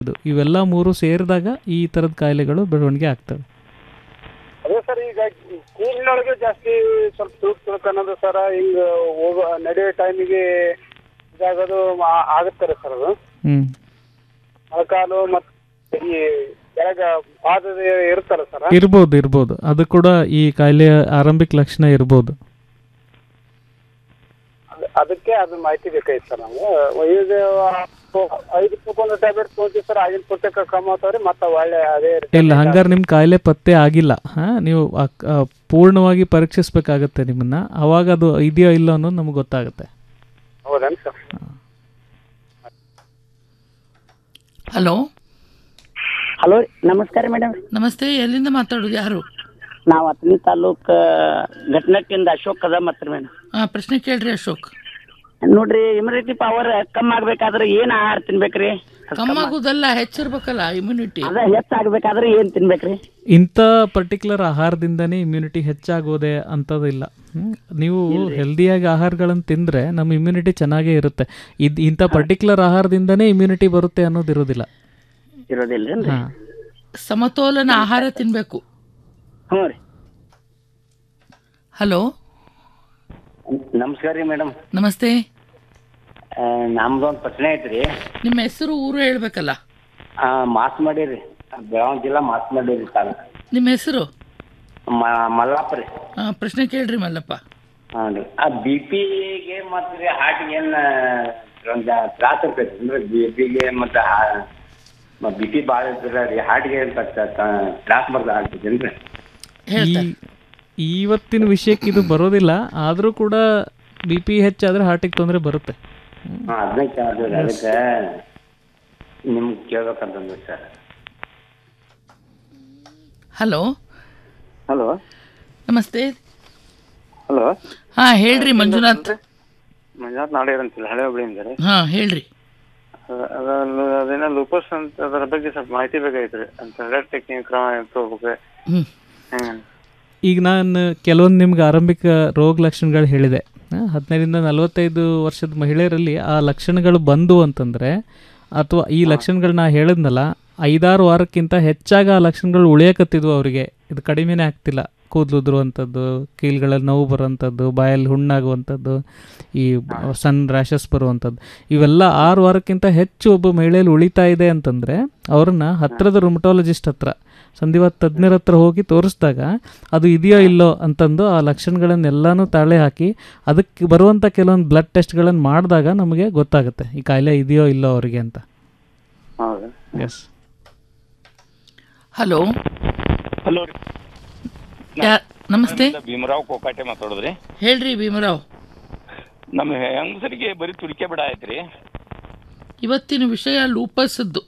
ಇದು ಇವೆಲ್ಲ ಮೂರು ಸೇರಿದಾಗ ಈ ಥರದ ಕಾಯಿಲೆಗಳು ಬೆಳವಣಿಗೆ ಆಗ್ತವೆ ಅದೇ ಸರ್ ಈಗ ಕೂಲಿನೊಳಗೆ ಜಾಸ್ತಿ ಸ್ವಲ್ಪ ತೂಕ ತಿಳ್ಕೊಳೋದು ಸರ್ ಹಿಂಗ ಹೋಗೋ ನಡೆಯೋ ಟೈಮಿಗೆ ಇದಾಗೋದು ಆ- ಆಗುತ್ತಾರೆ ಸರ್ ಅದು ಹ್ಞೂ ಮೊಳಕಾಲು ಮತ್ತು ಈ ಕೆಳಗ ಪಾದದ ಇರುತ್ತಲ್ಲ ಸರ್ ಇರ್ಬೋದು ಇರ್ಬೋದು ಅದು ಕೂಡ ಈ ಕಾಯಿಲೆಯ ಆರಂಭಿಕ ಲಕ್ಷಣ ಇರ್ಬೋದು ಅದ್- ಅದಕ್ಕೆ ಅದು ಮಾಹಿತಿ ಬೇಕಾಯ್ತು ಸರ್ ನಮ್ಗೆ ಈಗ ಐದು ರೂಪಾಯಿ ಟ್ಯಾಬ್ಲೆಟ್ ತೊಗೊಂತೀವಿ ಸರ್ ಆಗಿನ ಪುಸ್ತಕ ಕಮ್ಮಿ ಆಗ್ತಾವ್ರಿ ಮತ್ತೆ ಒಳ್ಳೆ ಅದೇ ಇಲ್ಲ ಹಂಗಾರೆ ನಿಮ್ಮ ಕಾಯಿಲೆ ಪತ್ತೆ ಆಗಿಲ್ಲ ಹಾಂ ನೀವು ಅಕ್- ಆ, ಪೂರ್ಣವಾಗಿ ಪರೀಕ್ಷಿಸ್ಬೇಕಾಗತ್ತೆ ನಿಮ್ಮನ್ನ ಅವಾಗ ಅದು ಇದೆಯೋ ಇಲ್ಲೋ ಅನ್ನೋದು ನಮ್ಗೆ ಗೊತ್ತಾಗುತ್ತೆ ಹೌದೇನು ಸರ್ ಹಲೋ ಹಲೋ ನಮಸ್ಕಾರ ಮೇಡಮ್ ನಮಸ್ತೆ ಎಲ್ಲಿಂದ ಮಾತಾಡೋದು ಯಾರು ನಾವು ಹತ್ತನೇ ತಾಲೂಕ್ ಘಟನಕ್ಕಿಂದ ಅಶೋಕ್ ಕದಮ್ ಹತ್ರ ಮೇಡಮ್ ಹಾಂ ಪ್ರಶ್ನೆ ಕೇಳ್ರಿ ಅಶೋಕ್ ನೋಡ್ರಿ ಇಮ್ಯುನಿಟಿ ಪವರ್ ಕಮ್ಮಿ ಆಗ್ಬೇಕಾದ್ರೆ ಏನ್ ಆಹಾರ ತಿನ್ಬೇಕ್ರಿ ಕಮ್ಮಾಗೋದಲ್ಲ ಹೆಚ್ಚಿರ್ಬೇಕಲ್ಲ ಇಮ್ಯುನಿಟಿ ಅದ ಹೆಚ್ಚಾಗ್ಬೇಕಾದ್ರೆ ಏನ್ ತಿನ್ಬೇಕ್ರಿ ಇಂಥ ಪರ್ಟಿಕ್ಯುಲರ್ ಆಹಾರದಿಂದನೇ ಇಮ್ಯುನಿಟಿ ಹೆಚ್ಚಾಗೋದೆ ಅಂಥದ್ದಿಲ್ಲ ಹ್ಮ್? ನೀವು ಹೆಲ್ದಿಯಾಗಿ ಆಹಾರಗಳನ್ನು ತಿಂದರೆ ನಮ್ಮ ಇಮ್ಯುನಿಟಿ ಚೆನ್ನಾಗೇ ಇರುತ್ತೆ ಇದು ಇಂಥ ಪರ್ಟಿಕ್ಯುಲರ್ ಆಹಾರದಿಂದನೇ ಇಮ್ಯುನಿಟಿ ಬರುತ್ತೆ ಅನ್ನೋದು ಇರೋದಿಲ್ಲ ಇರೋದಿಲ್ಲೇನ್ರಿ ಹಾಂ ಸಮತೋಲನ ಆಹಾರ ತಿನ್ಬೇಕು ಹ್ಞೂ ರೀ ಹಲೋ ನಮಸ್ಕಾರ ರೀ ಮೇಡಮ್ ನಮಸ್ತೆ ನಮ್ದೊಂದು ಪ್ರಶ್ನೆ ಐತ್ರಿ ನಿಮ್ಮ ಹೆಸರು ಊರು ಹೇಳ್ಬೇಕಲ್ಲ ಮಾಸ್ ಮಾಡೀರಿ ಬೆಳಗಾವಿ ಜಿಲ್ಲಾ ಮಾಸ್ ಮಾಡೀರಿ ತಾಲೂಕು ನಿಮ್ಮ ಹೆಸರು ಮಲ್ಲಾಪ ರೀ ಆ, ಪ್ರಶ್ನೆ ಕೇಳ್ರಿ ಮಲ್ಲಪ್ಪ ಹಾಂ ರೀ ಆ ಬಿ ಪಿಗೆ ಮತ್ತು ರೀ ಹಾರ್ಟ್ಗೆ ಏನು ಒಂದು ತ್ರಾಸ ಇರ್ತೈತಿ ಅಂದ್ರೆ ಬಿ ಪಿಗೆ ಮತ್ತು ಬಿ ಪಿ ಭಾಳ ಇರ್ತದೆ ರೀ ಹಾರ್ಟ್ಗೆ ತ್ರಾಸ ಬರ್ದ ಆಗ್ತೈತಿ ರೀ ಈ ಇವತ್ತಿನ ವಿಷಯಕ್ಕೆ ಇದು ಬರೋದಿಲ್ಲ ಆದರೂ ಕೂಡ ಬಿ ಪಿ ಹೆಚ್ಚಾದರೆ ಹಾರ್ಟಿಗೆ ತೊಂದರೆ ಬರುತ್ತೆ ಹಾಂ ಅದನ್ನೇ ಕೇಳಿದ್ರಿ ಅದಕ್ಕೆ ನಿಮ್ಗೆ ಕೇಳ್ಬೇಕಂತಂದ್ರೆ ಸರ್ ಹಲೋ ಹಲೋ ನಮಸ್ತೆ ಹಲೋ ಹಾ ಹೇಳ್ರಿ ಮಂಜುನಾಥ್ ಮಂಜುನಾಥ್ ನಾಡೇರ್ ಅಂತಿಲ್ಲ ಹಳೆ ಹುಬ್ಳಿಯಿಂದ ರೀ ಹಾ ಹೇಳ್ರಿ ಅದ- ಅದ ಅದೇನೋ ಲೂಪಸ್ ಅಂತ ಅದರ ಬಗ್ಗೆ ಸ್ವಲ್ಪ ಮಾಹಿತಿ ಬೇಕಾಗಿತ್ರಿ ಅಂತ ರೆಡ್ ಟೆಕ್ನಿಕ್ ಕ್ರಮ ತಗೋಬೇಕು ಹ್ಮ್. ಹೆಂಗ ಈಗ ನಾನು ಕೆಲವೊಂದು ನಿಮ್ಗೆ ಆರಂಭಿಕ ರೋಗ ಲಕ್ಷಣಗಳು ಹೇಳಿದೆ ಆ, ಹದಿನೈದರಿಂದ ನಲವತ್ತೈದು ವರ್ಷದ ಮಹಿಳೆಯರಲ್ಲಿ ಆ ಲಕ್ಷಣಗಳು ಬಂದು ಅಂತಂದರೆ ಅಥವಾ ಈ ಲಕ್ಷಣಗಳನ್ನ ಹೇಳಿದ್ನಲ್ಲ ಐದಾರು ವಾರಕ್ಕಿಂತ ಹೆಚ್ಚಾಗಿ ಆ ಲಕ್ಷಣಗಳು ಉಳಿಯಕತ್ತಿದ್ವು ಅವರಿಗೆ ಇದು ಕಡಿಮೆನೇ ಆಗ್ತಿಲ್ಲ ಕೂದಲು ಉದುರುವಂಥದ್ದು ಕೀಲ್ಗಳಲ್ಲಿ ನೋವು ಬರುವಂಥದ್ದು ಬಾಯಲ್ಲಿ ಹುಣ್ಣಾಗುವಂಥದ್ದು ಈ ಸನ್ ರ್ಯಾಷಸ್ ಬರುವಂಥದ್ದು ಇವೆಲ್ಲ ಆರು ವಾರಕ್ಕಿಂತ ಹೆಚ್ಚು ಒಬ್ಬ ಮಹಿಳೆಯಲ್ಲಿ ಉಳಿತಾ ಇದೆ ಅಂತಂದರೆ ಅವ್ರನ್ನ ಹತ್ತಿರದ ರುಮಟಾಲಜಿಸ್ಟ್ ಹತ್ರ ಸಂಧಿವಾತ ತಜ್ಞರ ಹತ್ರ ಹೋಗಿ ತೋರಿಸಿದಾಗ ಅದು ಇದೆಯೋ ಇಲ್ಲೋ ಅಂತಂದು ಆ ಲಕ್ಷಣಗಳನ್ನೆಲ್ಲನೂ ತಾಳೆ ಹಾಕಿ ಅದಕ್ಕೆ ಬರುವಂಥ ಕೆಲವೊಂದು ಬ್ಲಡ್ ಟೆಸ್ಟ್ಗಳನ್ನು ಮಾಡಿದಾಗ ನಮಗೆ ಗೊತ್ತಾಗುತ್ತೆ ಈ ಕಾಯಿಲೆ ಇದೆಯೋ ಇಲ್ಲೋ ಅವರಿಗೆ ಅಂತ ಹೌದು ಎಸ್ ಹಲೋ ಹಲೋ ರೀ ಯಾ- ನಮಸ್ತೆ ಭೀಮರಾವ್ ಕೋಕಾಟೆ ಮಾತಾಡೋದ್ರಿ ಹೇಳ್ರಿ ಭೀಮರಾವ್ ನಮ್ಮ ಹೆಂಗಸರಿಗೆ ಬರೀ ತುಡಿಕೆ ಬಿಡ ಐತ್ರಿ ಇವತ್ತಿನ ವಿಷಯ ಲೂಪಸ್ದು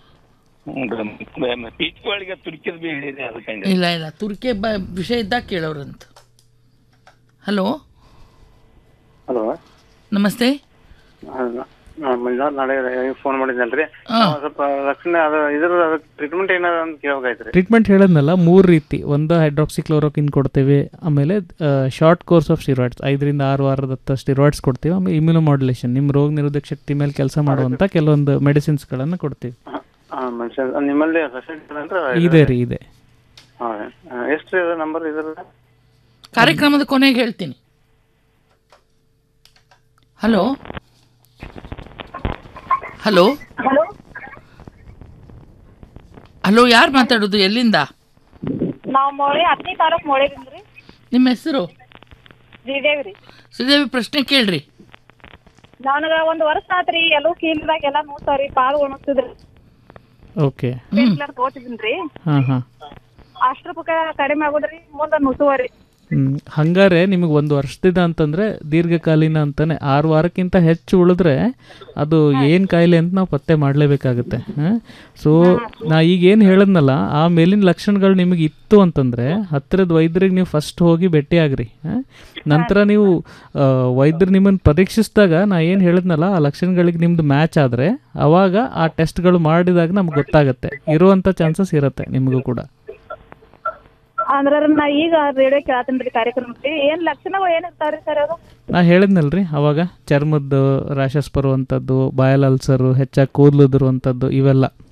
ಪೀಚ್ಗಳಿಗೆ ತುಡಿಕೆದ ಬಿ ಹೇಳಿರಿ ಅದಕ್ಕೆ ಇಲ್ಲ ಇಲ್ಲ ತುರ್ಕೆ ಬ ವಿಷಯ ಇದ್ದಾಗ ಕೇಳೋರಂತ ಹಲೋ ಹಲೋ ನಮಸ್ತೆ ಮಂಜುನಾಥ್ ನಾಡೇರ್ ಫೋನ್ ಮಾಡಿದ್ನಲ್ರಿ ಹಾ. ಅವ ಸ್ವಲ್ಪ ಲಕ್ಷಣ ಅದು ಇದ್ರ ಅದಕ್ಕೆ ಟ್ರೀಟ್ಮೆಂಟ್ ಏನಾರ ಅಂತ ಕೇಳ್ಬೇಕಾಯ್ತ್ರಿ ಟ್ರೀಟ್ಮೆಂಟ್ ಹೇಳದ್ನಲ್ಲ ಮೂರು ರೀತಿ ಒಂದು ಹೈಡ್ರಾಕ್ಸಿಕ್ಲೋರೋಕಿನ್ ಕೊಡ್ತೇವೆ ಆಮೇಲೆ ಶಾರ್ಟ್ ಕೋರ್ಸ್ ಆಫ್ ಸ್ಟಿರಾಯ್ಡ್ಸ್ ಐದರಿಂದ ಆರು ವಾರದತ್ತ ಸ್ಟಿರಾಯ್ಡ್ಸ್ ಕೊಡ್ತೀವಿ ಆಮೇಲೆ ಇಮ್ಯುನೋ ಮಾಡ್ಯುಲೇಷನ್ ನಿಮ್ಮ ರೋಗ ನಿರೋಧಕ ಶಕ್ತಿ ಮೇಲೆ ಕೆಲಸ ಮಾಡುವಂಥ ಕೆಲವೊಂದು ಮೆಡಿಸಿನ್ಸ್ಗಳನ್ನು ಕೊಡ್ತೀವಿ ಹಾಂ ಮನುಷ್ಯ ನಿಮ್ಮಲ್ಲಿ ಫೆಸಿಲಿಟಿ ಅಂದ್ರೆ ಇದೆ ರೀ ಇದೆ ಹೌದು ಎಷ್ಟು ರೀ ಅದು ನಂಬರ್ ಇದ್ರ ಕಾರ್ಯಕ್ರಮದ ಕೊನೆಗೆ ಹೇಳ್ತೀನಿ ಹಲೋ ಹಲೋ ಹಲೋ ಯಾರು ಮಾತಾಡೋದು ಎಲ್ಲಿಂದ ನಾವ್ ಮೊಳೆ ಹತ್ತನೇ ತಾಲೂಕ್ ಮೊಳೆದಿಂದ ರೀ ನಿಮ್ಮ ಹೆಸರು ಶ್ರೀದೇವಿ ರೀ ಶ್ರೀದೇವಿ ಪ್ರಶ್ನೆ ಕೇಳ್ರಿ ನನಗ ಒಂದ್ ವರ್ಷ ಆತ್ರಿ ಎಲ್ಲೂ ಕೀಲ್ದಾಗ ಎಲ್ಲಾ ನೋಡ್ತಾವ್ರಿ ಪಾಲ್ ಒಣಗ್ತದ್ರಿ ಓಕೆ ಪೇನ್ಕಿಲ್ಲರ್ ತಗೋತಿದ್ದೀನ್ರಿ ಹಾಂ ಹಾಂ ಅಷ್ಟ್ರ ರೂಪಾಯಿ ಕಡಿಮೆ ಆಗೋದ್ರಿ ಮುಂದ ನುಸುವರಿ ಹ್ಮ್. ಹಂಗಾರೆ ನಿಮಗೆ ಒಂದು ವರ್ಷದಿಂದ ಅಂತಂದರೆ ದೀರ್ಘಕಾಲೀನ ಅಂತಾನೆ ಆರು ವಾರಕ್ಕಿಂತ ಹೆಚ್ಚು ಉಳಿದ್ರೆ ಅದು ಏನು ಕಾಯಿಲೆ ಅಂತ ನಾವು ಪತ್ತೆ ಮಾಡಲೇಬೇಕಾಗುತ್ತೆ ಸೊ ನಾ ಈಗ ಏನು ಹೇಳಿದ್ನಲ್ಲ ಆ ಮೇಲಿನ ಲಕ್ಷಣಗಳು ನಿಮಗೆ ಇತ್ತು ಅಂತಂದರೆ ಹತ್ತಿರದ ವೈದ್ಯರಿಗೆ ನೀವು ಫಸ್ಟ್ ಹೋಗಿ ಭೇಟಿಯಾಗ್ರಿ ಆ? ನಂತರ ನೀವು ಆ, ವೈದ್ಯರು ನಿಮ್ಮನ್ನು ಪರೀಕ್ಷಿಸಿದಾಗ ನಾ ಏನು ಹೇಳಿದ್ನಲ್ಲ ಆ ಲಕ್ಷಣಗಳಿಗೆ ನಿಮ್ದು ಮ್ಯಾಚ್ ಆದರೆ ಅವಾಗ ಆ ಟೆಸ್ಟ್ಗಳು ಮಾಡಿದಾಗ ನಮ್ಗೆ ಗೊತ್ತಾಗುತ್ತೆ ಇರುವಂಥ ಚಾನ್ಸಸ್ ಇರುತ್ತೆ ನಿಮಗೂ ಕೂಡ ಅಂದ್ರ ನಾ ಈಗ ರೇಡಿಯೋ ಕೇಳತ್ತೀನ್ರಿ ಕಾರ್ಯಕ್ರಮಕ್ಕೆ ಏನ್ ಲಕ್ಷಣಗಳು ಏನ್ ಇರ್ತಾವ್ರಿ ಸರ್ ಅದು ನಾ ಹೇಳಿದ್ನಲ್ರಿ ಅವಾಗ ಚರ್ಮದ ರ್ಯಾಷಸ್ ಬರುವಂಥದ್ದು ಬಾಯಲ್ ಅಲ್ಸರು ಹೆಚ್ಚಾಗಿ ಕೂದಲು ಉದುರುವಂಥದ್ದು ಇವೆಲ್ಲ